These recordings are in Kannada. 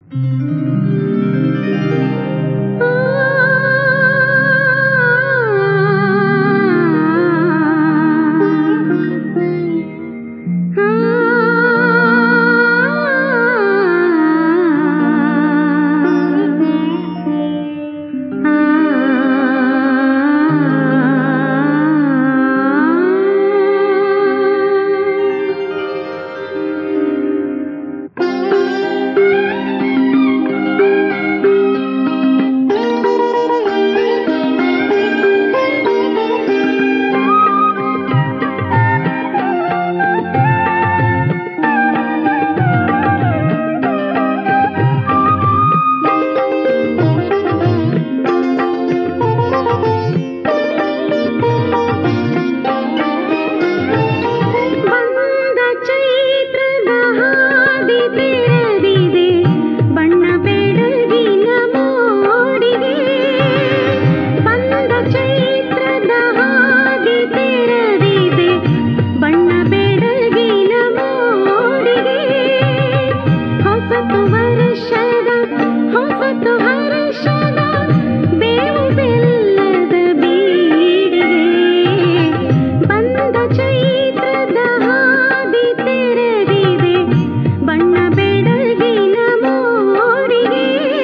ಬಂದ ಚೈತ್ರದ ಹಾದಿ ತೆರೆದಿದೆ ಬಣ್ಣ ಬೆಳಗಿನ ಮೋಡಿಗೆ ಬಂದ ಚೈತ್ರದ ಹಾದಿ ತೆರೆದಿದೆ ಬಣ್ಣ ಬೆಳಗಿನ ಮೋಡಿಗೆ ಹೊಸತು ವರ್ಷದ ಹೊಸತು ಹರ್ಷದ ಬೇವು ಬೆಲ್ಲದ ಬೀಡಿಗೆ ಬಂದ ಚೈತ್ರದ ಹಾದಿ ತೆರೆದಿದೆ ಬಣ್ಣ ಬೆಳಗಿನ ಮೋಡಿಗೆ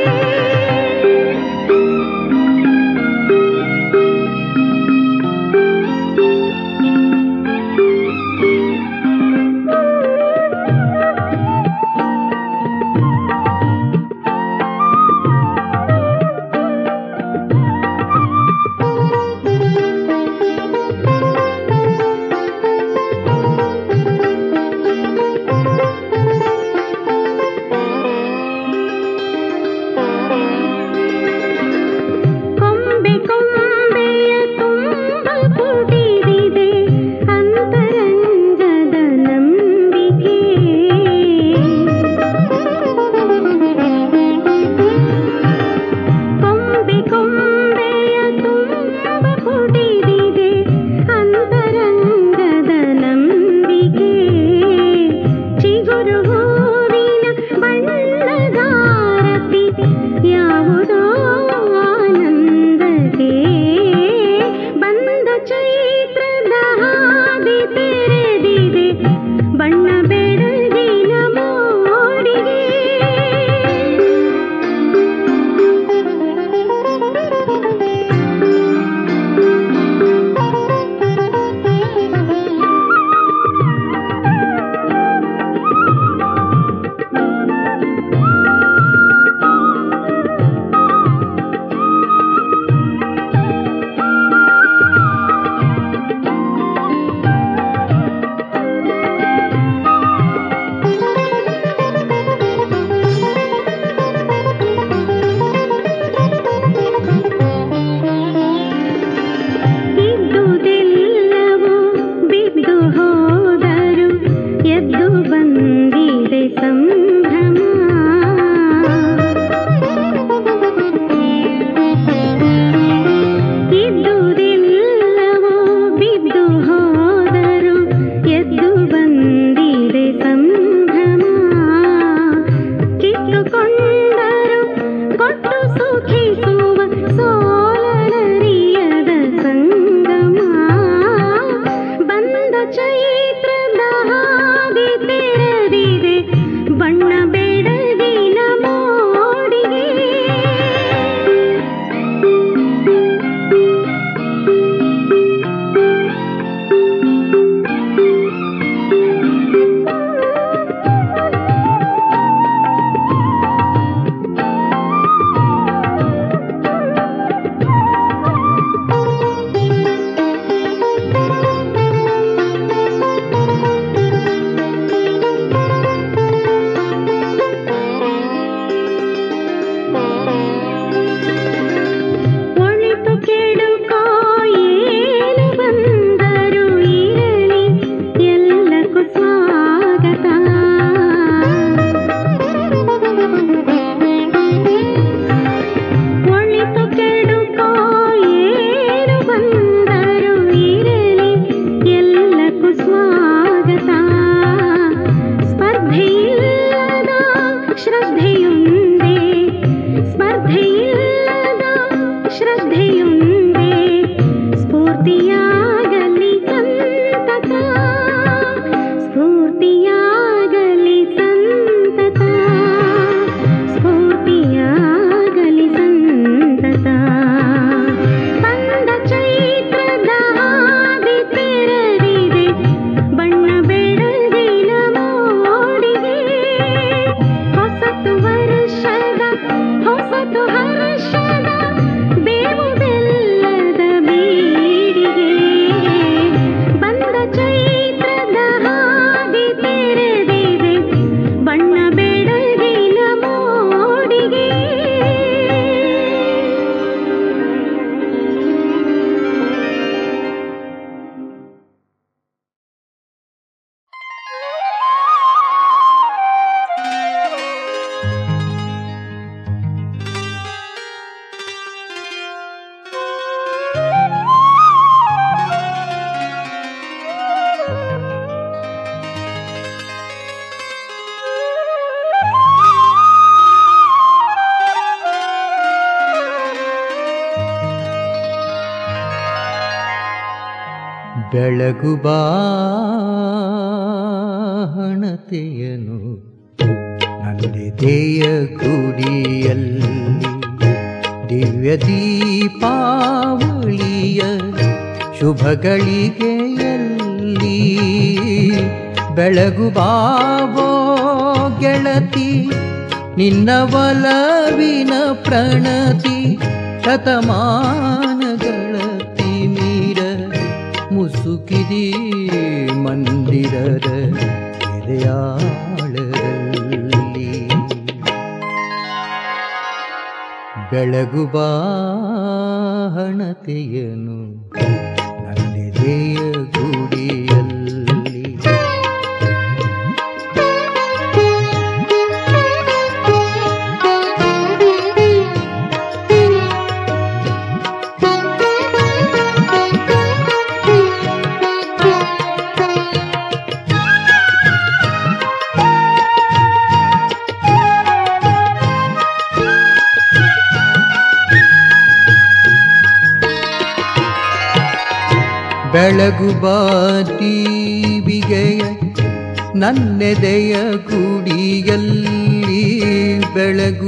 ಕೊಂಬೆ ಕೊಂಬೆಯ ತುಂಬ ಪುಟಿದಿದೆ ಅಂತರಂಗದ ನಂಬಿಕೆ ಕೊಂಬೆ ಕೊಂಬೆಯ ತುಂಬ ಪುಟಿದಿದೆ ಅಂತರಂಗದ ನಂಬಿಕೆ ಚಿಗುರು ಹೂವಿನ ಬಣ್ಣದಾರತಿ ಯಾವುದೋ ಆನಂದಕ್ಕೆ ಬಂದ ಚೈತ್ರದ ಹಾದಿ ತೆರೆದಿದೆ ಬಣ್ಣ ಬೆಳಗಿನ ಮೋಡಿಗೆ ಇದ್ದುದೆಲ್ಲವೂ ಬಿದ್ದು ಹೋದರು ಎದ್ದು ಬಂದಿದೆ ಸಂಭ್ರಮ ಇದ್ದುದೆಲ್ಲವೂ ಬಿದ್ದು ಹೋದರು ಎದ್ದು ಬಂದಿದೆ ಸಂಭ್ರಮ ಕಿತ್ತುಕೊಂಡರು ಕೊಟ್ಟು ಸುಖಿಸುವ ಸೋಲರಿಯದ ಸಂಗಮ ಬಂದ ಚೈತ್ರದ ಹಾದಿ ತೆರೆದಿದೆ ಬಣ್ಣ ಬೆಳಗಿನ ಮೋಡಿಗೆ ಒಳಿತು ಕೆಡುಕೋ ಏನು ಬಂದರು ಇರಲಿ ಎಲ್ಲಕ್ಕೂ ಸ್ವಾಗತ ಒಳಿತು ಕೆಡುಕೋ ಏನು ಬಂದರು ಇರಲಿ ಎಲ್ಲಕ್ಕೂ ಸ್ವಾಗತ ಸ್ಪರ್ಧೆಯಿಲ್ಲದ ಶ್ರದ್ಧೆಯುಂಡ ಬೆಳಗು ಬಾಹಣತೆಯನು ನನ್ನೆದೆಯ ಗುಡಿಯಲ್ಲಿ ದಿವ್ಯ ದೀಪಾವಳಿಯ ಶುಭಗಳಿಗೆಯಲ್ಲಿ ಬೆಳಗು ಬಾವೋ ಗೆಳತಿ ನಿನ್ನ ಒಲವಿನ ಪ್ರಣತಿ ಶತಮಾನಗಳ ತಿಮಿರ ಮುಸುಕಿದಿ ಮಂದಿರದ ಎದೆಯಾಳದಲ್ಲಿ ಬೆಳಗು ಬಾಹಣತೆಯನು ನನ್ನೆದೆಯ ಗುಡಿಯಲ್ಲಿ ಬೆಳಗು ಬಾದೀವಿಗೆಯ ನನ್ನೆದೆಯ ಗುಡಿಯಲ್ಲಿ ಬೆಳಗು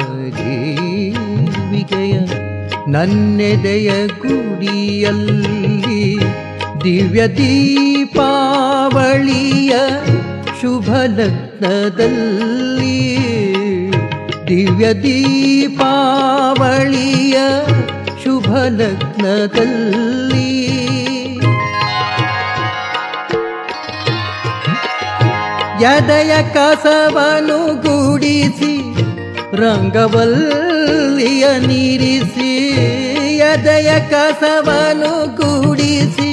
ಬಾದೀವಿಗೆಯ ನನ್ನೆದೆಯ ಗುಡಿಯಲ್ಲಿ ದಿವ್ಯ ದೀಪಾವಳಿಯ ಶುಭ ಲಗ್ನದಲ್ಲಿ ದಿವ್ಯ ದೀಪಾವಳಿಯ ಶುಭ ಲಗ್ನದಲ್ಲಿ ಎದೆಯ ಕಸವನು ಗೂಡಿಸಿ ರಂಗವಲ್ಲಿಯ ನೀರಿಸಿ ಎದೆಯ ಕಸವನು ಗೂಡಿಸಿ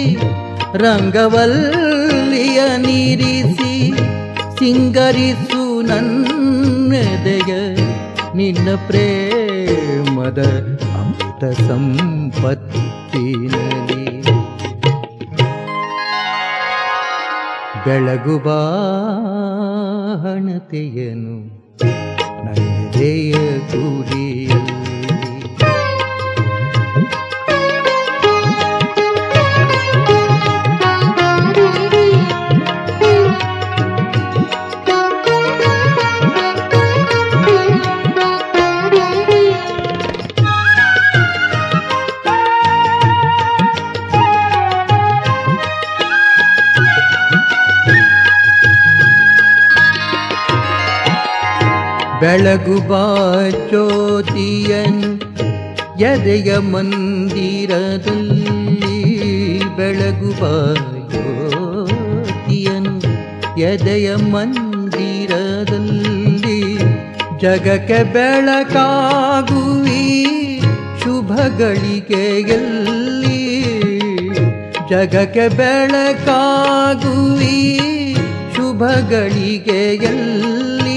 ರಂಗವಲ್ಲಿಯ ನೀರಿಸಿ ಸಿಂಗರಿಸು ನನ್ನೆದೆಯ ನಿನ್ನ ಪ್ರೇಮದ ಅಮೃತ ಸಂಪತ್ತಿನಲ್ಲಿ ಬೆಳಗು ಬಾಹಣತೆಯನು ನನ್ನೆದೆಯ ಗುಡಿಯಲ್ಲಿ ಬೆಳಗು ಬಾಚೋತಿಯನು ಎದೆಯ ಮಂದಿರದಲ್ಲಿ ಬೆಳಗು ಬಾಚೋತಿಯನು ಎದೆಯ ಮಂದಿರದಲ್ಲಿ ಜಗಕ್ಕೆ ಬೆಳಕಾಗುವಿ ಶುಭಗಳಿಗೆಯಲ್ಲಿ ಜಗಕ್ಕೆ ಬೆಳಕಾಗುವಿ ಶುಭಗಳಿಗೆಯಲ್ಲಿ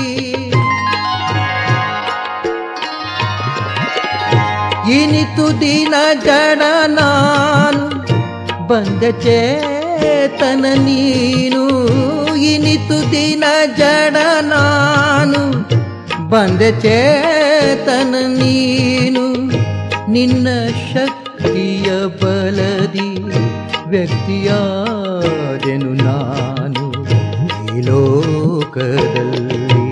ಇನಿತು ದಿನ ಜಡ ನಾನು ಬಂದ ಚೇತನ ನೀನು ಇನಿತು ದಿನ ಜಡ ನಾನು ಬಂದ ಚೇತನ ನೀನು ನಿನ್ನ ಶಕ್ತಿಯ ಬಲದಿ ವ್ಯಕ್ತಿಯಾದೆನು ನಾನು ಈ ಲೋಕದಲ್ಲಿ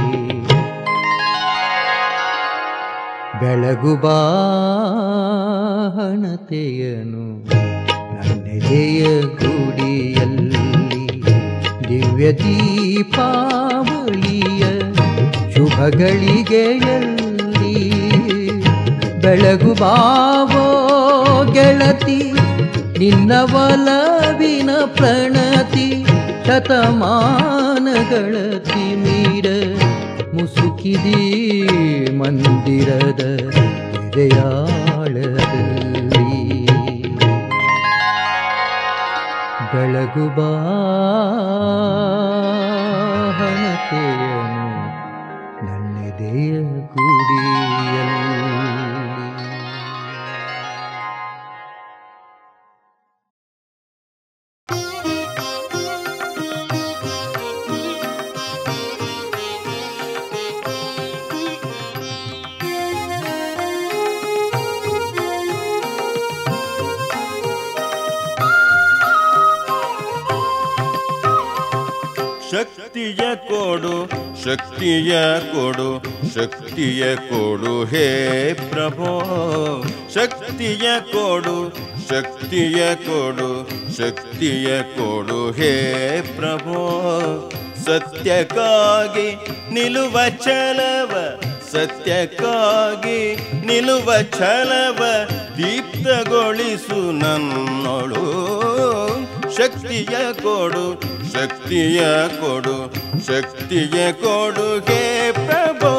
ಬೆಳಗು ಬಾಹಣತೆಯನು ನನ್ನೆದೆಯ ಗುಡಿಯಲ್ಲಿ ದಿವ್ಯ ದೀಪಾವಳಿಯ ಶುಭಗಳಿಗೆಯಲ್ಲಿ ಬೆಳಗು ಬಾವೋ ಗೆಳತಿ ನಿನ್ನ ಒಲವಿನ ಪ್ರಣತಿ ಶತಮಾನಗಳ ತಿಮೀರ ಮುಸುಕಿದಿ ಮಂದಿರದ ಎದೆಯಾಳದಲ್ಲಿ ಬೆಳಗು ಬಾಹನತೆಯನು ನನ್ನೆದೆಯ ಗುಡಿಯಲ್ಲಿ ಶಕ್ತಿಯ ಕೊಡು ಶಕ್ತಿಯ ಕೊಡು ಶಕ್ತಿಯ ಕೊಡು ಹೇ ಪ್ರಭೋ ಶಕ್ತಿಯ ಕೊಡು ಶಕ್ತಿಯ ಕೊಡು ಶಕ್ತಿಯ ಕೊಡು ಹೇ ಪ್ರಭೋ ಸತ್ಯಕ್ಕಾಗಿ ನಿಲ್ಲುವ ಛಲವ ಸತ್ಯಕ್ಕಾಗಿ ನಿಲ್ಲುವ ಛಲವ ದೀಪ್ತಗೊಳಿಸು ನನ್ನೊಳು ಶಕ್ತಿಯ ಕೊಡು ಶಕ್ತಿಯ ಕೊಡು ಶಕ್ತಿಯ ಕೊಡು ಹೇ ಪ್ರಭೋ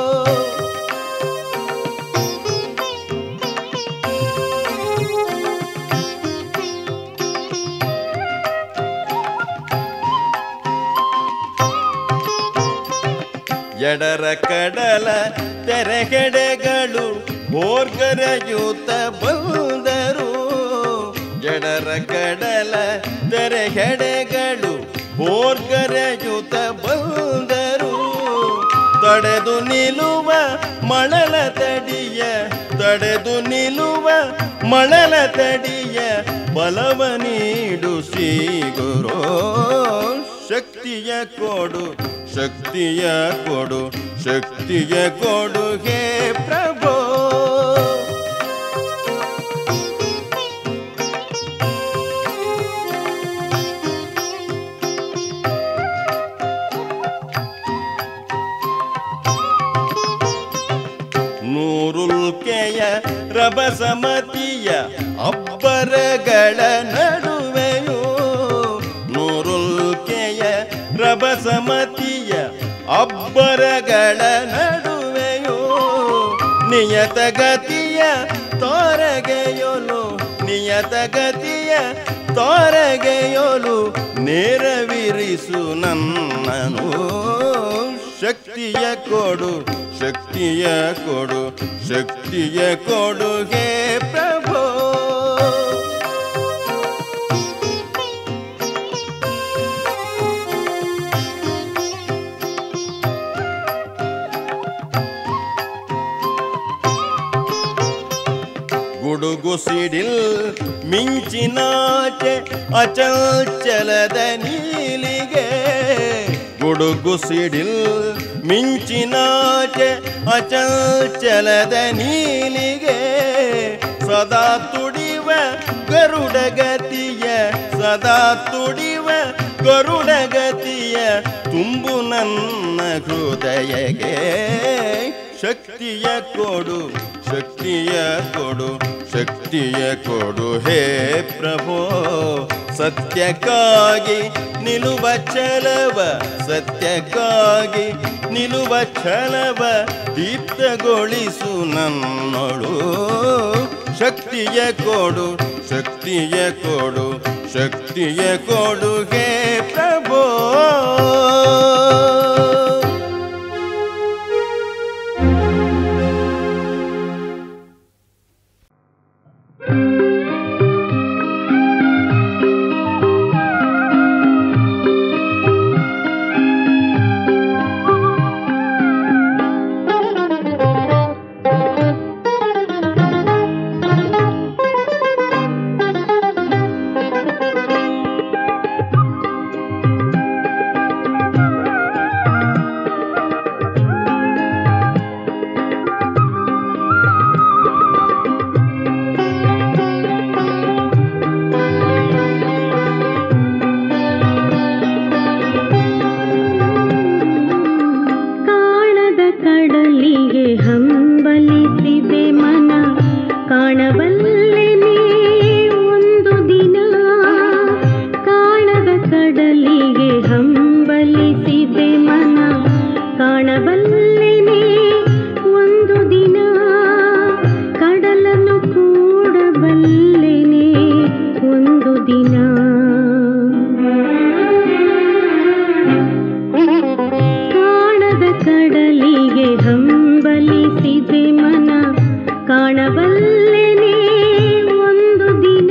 ಎಡರ ಕಡಲ ತೆರೆಗೆಡೆಗಳು ಹೋರ್ಗರೆಯೂತ ಬಂದರು ಎಡರ ಕಡಲ ತೆರೆಗೆಡೆಗಳು ಹೋರ್ಗರೆಯೂತ ಬಂದರು ತಡೆದು ನಿಲ್ಲುವ ಮಳಲ ತಡಿಯ ತಡೆದು ನಿಲ್ಲುವ ಮಳಲ ತಡಿಯ ಬಲವ ನೀಡು ಶ್ರೀ ಗುರು ಶಕ್ತಿಯ ಕೊಡು ಶಕ್ತಿಯ ಕೊಡು ಶಕ್ತಿಯ ಕೊಡು ಹೇ ಪ್ರಭೋ ನೂರುಲ್ಕೆಯ ರಭಸಮತಿಯ ಅಬ್ಬರಗಳ ನಡುವೆಯೂ ನೂರುಲ್ಕೆಯ ರಭಸಮತಿಯ ಅಬ್ಬರಗಳ ನಡುವೆಯೂ ನಿಯತಗತಿಯ ತೋರಗೆಯೊಲು ನಿಯತಗತಿಯ ತೋರಗೆಯೊಲು ನೇರವಿರಿಸು ನನ್ನನು ಶಕ್ತಿಯ ಕೊಡು ಶಕ್ತಿಯ ಕೊಡು ಶಕ್ತಿಯ ಕೊಡು ಹೇ ಪ್ರಭೋ ಗುಡುಗು ಸಿಡಿಲ್ ಮಿಂಚಿನಾಚೆ ಅಚಂಚಲದ ನೀಲಿಗೆ ಗುಡುಗು ಸಿಡಿಲ್ ಮಿಂಚಿನಾಚೆ ಅಚಂಚಲದ ನೀಲಿಗೆ ಸದಾ ತುಡಿವ ಗರುಡಗತಿಯ ಸದಾ ತುಡಿವ ಗರುಡಗತಿಯ ತುಂಬು ನನ್ನ ಹೃದಯಗೆ ಶಕ್ತಿಯ ಕೊಡು ಶಕ್ತಿಯ ಕೊಡು ಶಕ್ತಿಯ ಕೊಡು ಹೇ ಪ್ರಭೋ ಸತ್ಯಕ್ಕಾಗಿ ನಿಲ್ಲುವ ಛಲವ ಸತ್ಯಕ್ಕಾಗಿ ನಿಲ್ಲುವ ಛಲವ ದೀಪ್ತಗೊಳಿಸು ನನ್ನೊಳು ಶಕ್ತಿಯ ಕೊಡು ಶಕ್ತಿಯ ಕೊಡು ಶಕ್ತಿಯ ಕೊಡು ಹೇ ಪ್ರಭೋ ಕಾಣದ ಕಡಲಿಗೆ ಹಂಬಲಿಸಿದೆ ಮನ ಕಾಣಬಲ್ಲೆನೆ ಒಂದು ದಿನ ಕಾಣದ ಕಡಲಿಗೆ ಹಂಬಲಿಸಿದೆ ಮನ ಕಾಣಬಲ್ಲೆನೆ ಒಂದು ದಿನ ಕಡಲನ್ನು ಕೂಡಬಲ್ಲೆನೆ ಒಂದು ದಿನ ಕಾಣದ ಕಡಲಿಗೆ ಹಂಬಲಿಸಿದೆ ಮನ ಕಾಣಬಲ್ಲೆನೆ ಒಂದು ದಿನ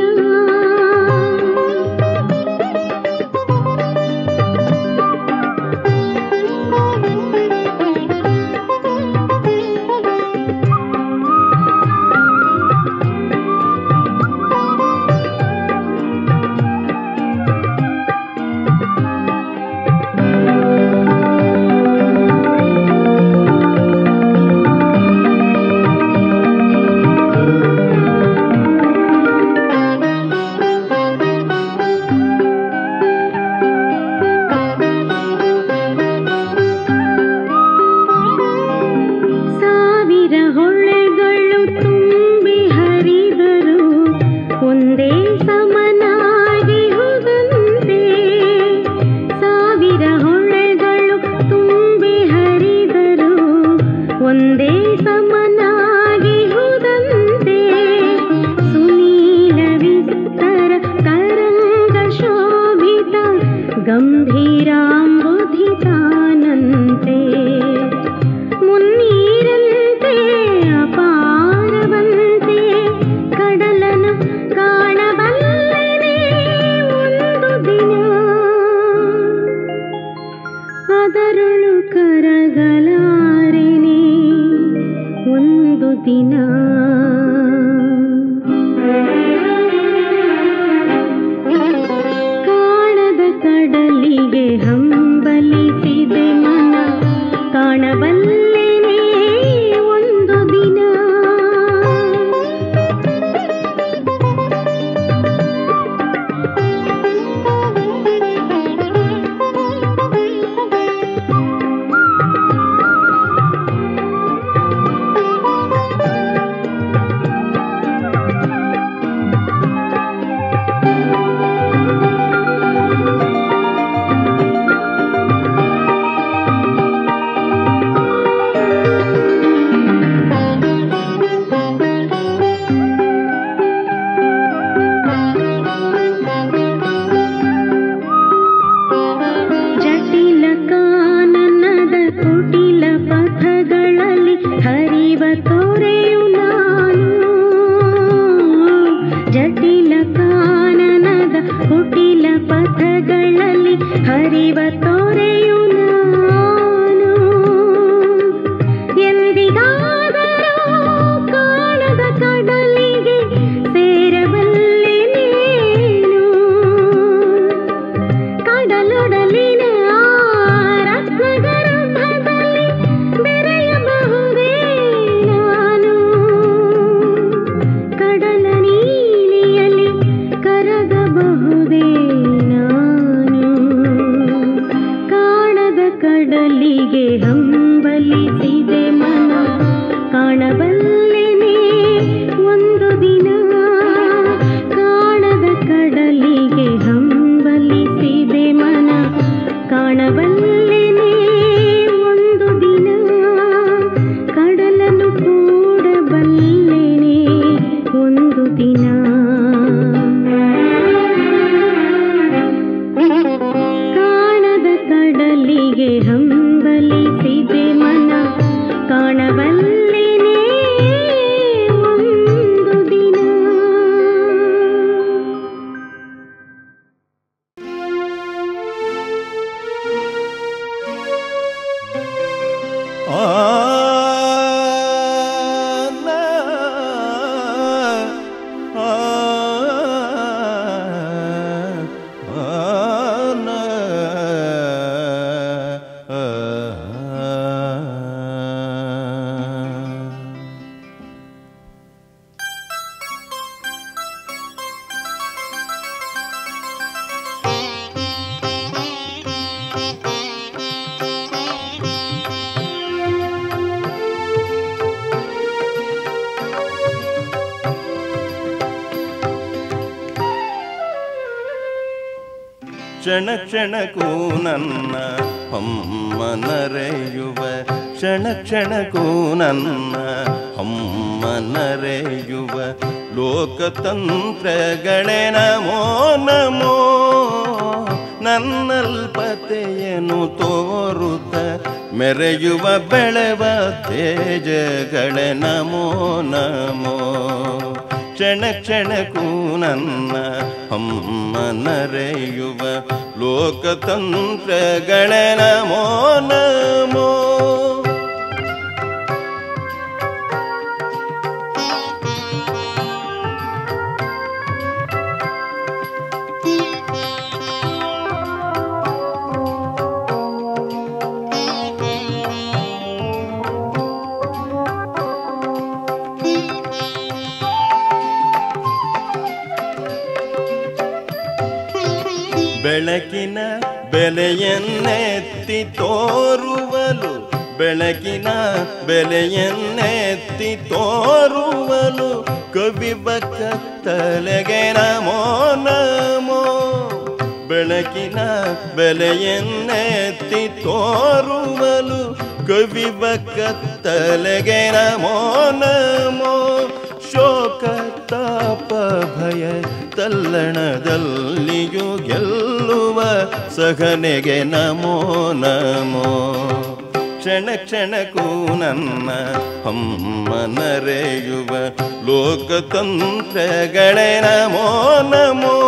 ಒಂದೇ ಸಮನಾಗಿ ಹುದಂತೆ ಸುನೀಲ ವಿಸ್ತರ ತರಂಗ ಶೋಭಿತ ಗಂಭೀರಾಂಬುಧಿತಾನಂತೆ ಮುನ್ನೀರಂತೆ ಅಪಾರವಂತೆ ಕಡಲನು ಕಾಣಬಲ್ಲೆನೆ ಒಂದು ದಿನ ಅದರಳು ಕರಗಲಾರೆನೆ ಒಂದು ದಿನ ಕಾಣದ ಕಡಲಿಗೆ ಹಂಬಲಿಸಿದೆ ಮನ ಕಾಣಬಲ್ಲೆನೆ ಒಂದು ದಿನ ಜಟಿಲ ಕಾನನದ ಕುಟಿಲ ಪಥಗಳಲ್ಲಿ ಹರಿವ ತೊರೆಯು ನಾನು ಜಟಿಲ ಕಾನನದ ಕುಟಿಲ ಪಥಗಳಲ್ಲಿ ಹರಿವ ತೊರೆಯು ನಾನು ಎಂದಿಗಾದರೂ ಕಾಣದ ಕಡಲಿಗೆ ಸೇರಬಲ್ಲೆ ನೀನು ಕಡಲೊಡಲಿನ ಆ ರತ್ನಗರ್ಭದಲ್ಲಿ ಬೆರೆಯಬಹುದೇ ನಾನು ಕಡಲ ನೀಲಿಯಲ್ಲಿ ಕರಗಬಹುದೇ ನಾನು ಕಾಣದ ಕಡಲಿಗೆ ಹಂಬಲಿಸಿದೆ ಮನ ಕಾಣಬಲ್ಲೆನೆ ಒಂದು ದಿನ ಕಾಣದ ಕಡಲಿಗೆ ಹಂಬಲಿಸಿದೆ ಮನ ಕಾಣಬಲ್ಲೆನೆ ಒಂದು ದಿನ ಕಡಲನ್ನು ಕೂಡಬಲ್ಲೆನೆ ಒಂದು ದಿನ ಕಾಣದ ಕಡಲಿಗೆ ಹಂಬಲಿಸಿದೆ ಮನ ಕಾಣಬಲ್ಲೆನೆ ಒಂದು ದಿನ ಆ ನಾ, ಆ, ಆ, ನಾ, ಆ, ಆ. ಕ್ಷಣ ಕ್ಷಣಕ್ಕೂ ನನ್ನ ಹಮ್ಮನರೆಯುವ ಕ್ಷಣ ಕ್ಷಣಕ್ಕೂ ನನ್ನ ಹಮ್ಮನರೆಯುವ ಲೋಕತಂತ್ರಗಳೇ ನಮೋ ನಮೋ ನನ್ನಲ್ಪತೆಯನ್ನು ತೋರುತ್ತ ಮೆರೆಯುವ ಬೆಳೆವ ತೇಜಗಳೇ ನಮೋ ನಮೋ ಕ್ಷಣ ಕ್ಷಣಕ್ಕೂ ನನ್ನ ಹಮ್ಮನರೆಯುವ ಲೋಕತಂತ್ರಗಳೇ ನಮೋ ನಮೋ ಬೆಳಕಿನ ಬೆಲೆಯನ್ನೆತ್ತಿ ತೋರುವಲು ಬೆಳಕಿನ ಬೆಲೆಯನ್ನೆತ್ತಿ ತೋರುವಲು ಕವಿಬ ಕತ್ತಲೆಗೆ ನಮೋ ನಮೋ ಬೆಳಕಿನ ಬೆಲೆಯನ್ನೆತ್ತಿ ತೋರುವಲು ಕವಿವ ಕತ್ತಲೆಗೆ ನಮೋ ನಮೋ ಶೋಕ ತಾಪ ಭಯ ತಲ್ಲಣದಲ್ಲಿಯೂ ಗೆಲ್ಲುವ ಸಹನೆಗೆ ನಮೋ ನಮೋ ಕ್ಷಣ ಕ್ಷಣಕ್ಕೂ ನನ್ನ ಹಮ್ಮನರೆಯುವ ಲೋಕತಂತ್ರಗಳೇ ನಮೋ ನಮೋ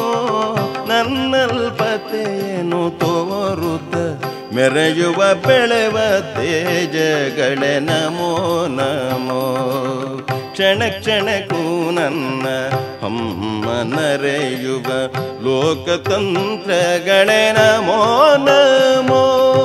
ನನ್ನಲ್ಪತೆಯನ್ನು ತೋರುತ್ತ ಮೆರೆಯುವ ಬೆಳೆವ ತೇಜಗಳೇ ನಮೋ ನಮೋ ಕ್ಷಣ ಕ್ಷಣಕ್ಕೂ ನನ್ನ ಹಮ್ಮನರೆಯುವ ಲೋಕತಂತ್ರಗಳೇ ನಮೋ ನಮೋ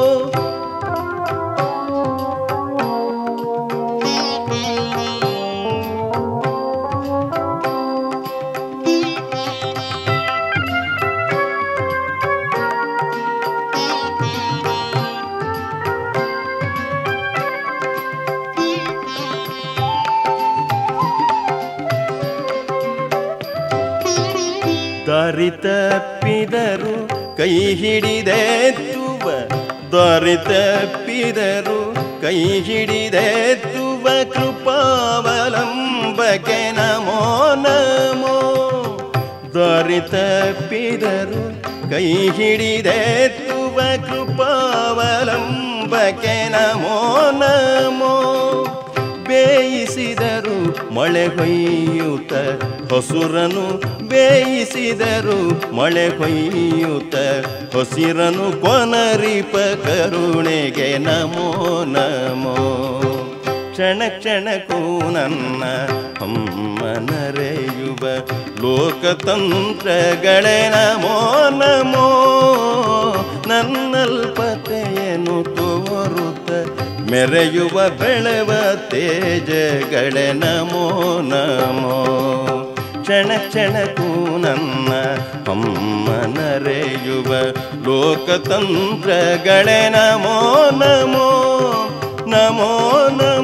ದಾರಿ ತಪ್ಪಿದರು ಕೈ ಹಿಡಿದೆತ್ತುವ ದಾರಿ ತಪ್ಪಿದರು ಕೈ ಹಿಡಿದೆತ್ತುವ ಕೃಪಾವಲಂಬಕ್ಕೆ ನಮೋ ನಮೋ ದಾರಿ ತಪ್ಪಿದರು ಕೈ ಹಿಡಿದೆತ್ತುವ ಕೃಪಾವಲಂಬಕ್ಕೆ ನಮೋ ನಮೋ ಬೇಯಿಸಿದರು ಮಳೆ ಹೊಯ್ಯುತ್ತ ಹಸುರನು ಬೇಯಿಸಿದರು ಮಳೆ ಹೊಯ್ಯುತ್ತ ಹಸಿರನು ಕೊನರಿಪ ಕರುಣೆಗೆ ನಮೋ ನಮೋ ಕ್ಷಣ ಕ್ಷಣಕ್ಕೂ ನನ್ನ ಹಮ್ಮನರೆಯುವ ಲೋಕತಂತ್ರಗಳೇ ನಮೋ ನಮೋ ನನ್ನಲ್ಪತೆಯನ್ನು ತೋರುತ್ತ ಮೆರೆಯುವ ಬೆಳೆವ ತೇಜಗಳೇ ನಮೋ ನಮೋ ಕ್ಷಣ ಕ್ಷಣಕ್ಕೂ ನನ್ನ ಹಮ್ಮನರೆಯುವ ಲೋಕತಂತ್ರಗಳೇ ನಮೋ ನಮೋ ನಮೋ ನಮೋ